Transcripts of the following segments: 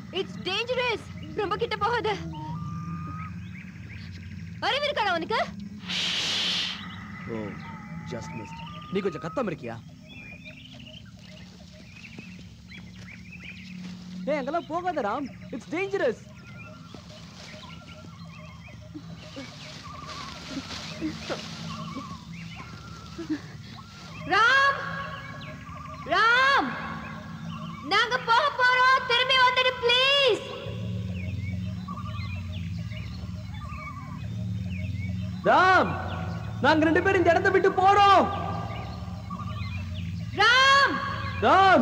It's dangerous ரொம்ப கிட்ட போகாத அறிவு இருக்காடா உனக்கு ஓ ஜஸ்ட் மிஸ் நீ கொஞ்சம் கத்தம் இருக்கியா ஏய் அங்கெல்லாம் போகாத ராம் இட்ஸ் டேஞ்சரஸ் ராம் ராம் நாங்க போக போறோம் திரும்பி வந்துடு ப்ளீஸ் ராம் நாங்க ரெண்டு பேரும் இந்த இடத்தை விட்டு போறோம் ராம் ராம்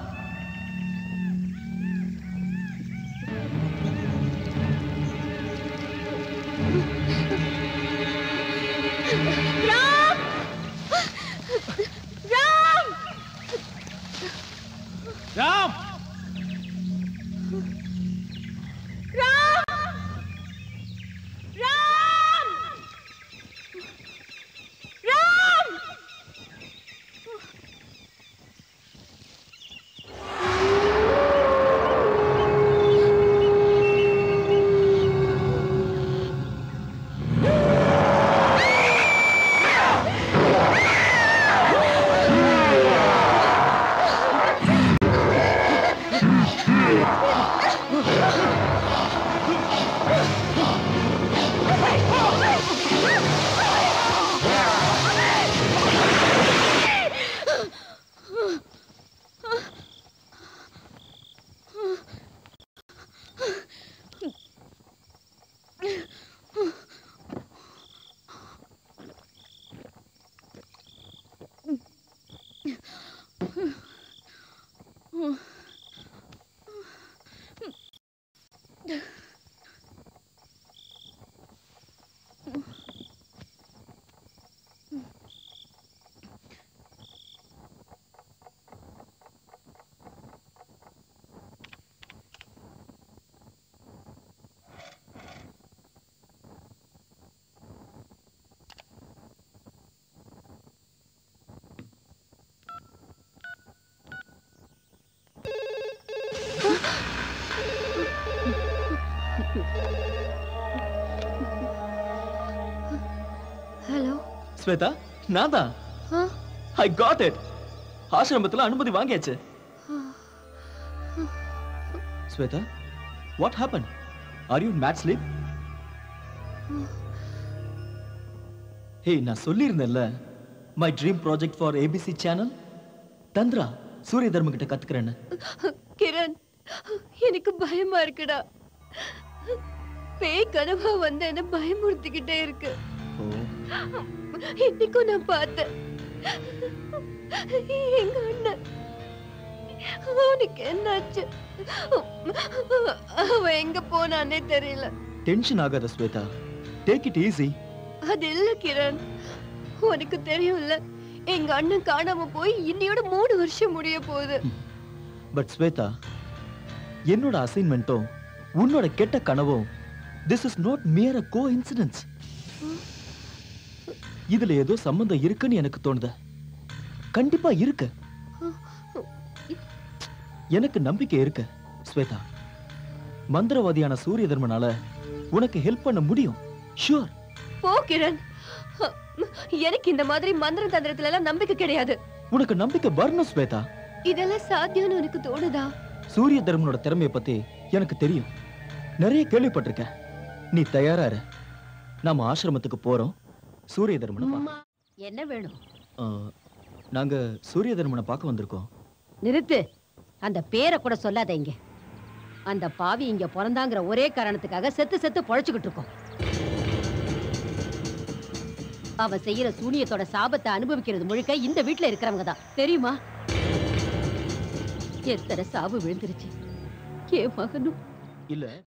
ராம் ராம் ராம் ராம் ராம் ராம் ஹலோ ஸ்வேதா நான் தான் ஐ காட் இட் ஆசிரமத்துல அனுமதி வாங்கியாச்சு Shweta what happen are you mad sleep hey நான் சொல்லியிருந்தேன்ல my dream project for ABC channel தந்திரா சூரிய தர்ம கிட்ட கத்துக்கிறேன்னு கிரண் எனக்கு பயமா இருக்குடா பேய் கனவா வந்து என்ன பயமுறுத்திக்கிட்டே இருக்கு ஓ இன்னைக்கும் நான் பார்த்தேன் எங்க அண்ணன் அவனுக்கு என்னாச்சு அவன் எங்க போனானே தெரியல டென்ஷன் ஆகாத ஸ்வேதா டேக் இட் ஈஸி அது இல்ல கிரண் உனக்கு தெரியும்ல எங்க அண்ணன் காணாம போய் இன்னையோட மூணு வருஷம் முடிய போகுது பட் ஸ்வேதா என்னோட அசைன்மெண்ட்டும் உன்னோட கெட்ட கனவும் this is not mere a coincidence இதுல ஏதோ சம்பந்தம் இருக்குன்னு எனக்கு தோணுது கண்டிப்பா இருக்கு எனக்கு நம்பிக்கை இருக்கு ஸ்வேதா மந்திரவாதியான சூரிய தர்மனால உனக்கு ஹெல்ப் பண்ண முடியும் ஷூர் போ கிரண் எனக்கு இந்த மாதிரி மந்திர தந்திரத்துல எல்லாம் நம்பிக்கை கிடையாது உனக்கு நம்பிக்கை வரணும் ஸ்வேதா இதெல்லாம் சாத்தியம்னு உனக்கு தோணுதா சூரிய தர்மனோட திறமைய பத்தி எனக்கு தெரியும் நிறைய கேள்விப்பட்டிருக்கேன் நீ தயாரா இரு நாம ஆசிரமத்துக்கு போறோம் சூரிய தர்மனை பார்க்க. என்ன வேணும் ஆ, நாங்க சூரிய தர்மனை பார்க்க வந்திருக்கோம் நிறுத்து அந்த பேரை கூட சொல்லாத இங்க அந்த பாவி இங்க பிறந்தாங்கிற ஒரே காரணத்துக்காக செத்து செத்து பொழைச்சுக்கிட்டு இருக்கோம் அவன் செய்யற சூனியத்தோட சாபத்தை அனுபவிக்கிறது முழுக்க இந்த வீட்ல இருக்கிறவங்க தான் தெரியுமா எத்தனை சாவு விழுந்துருச்சு என் மகனும் இல்ல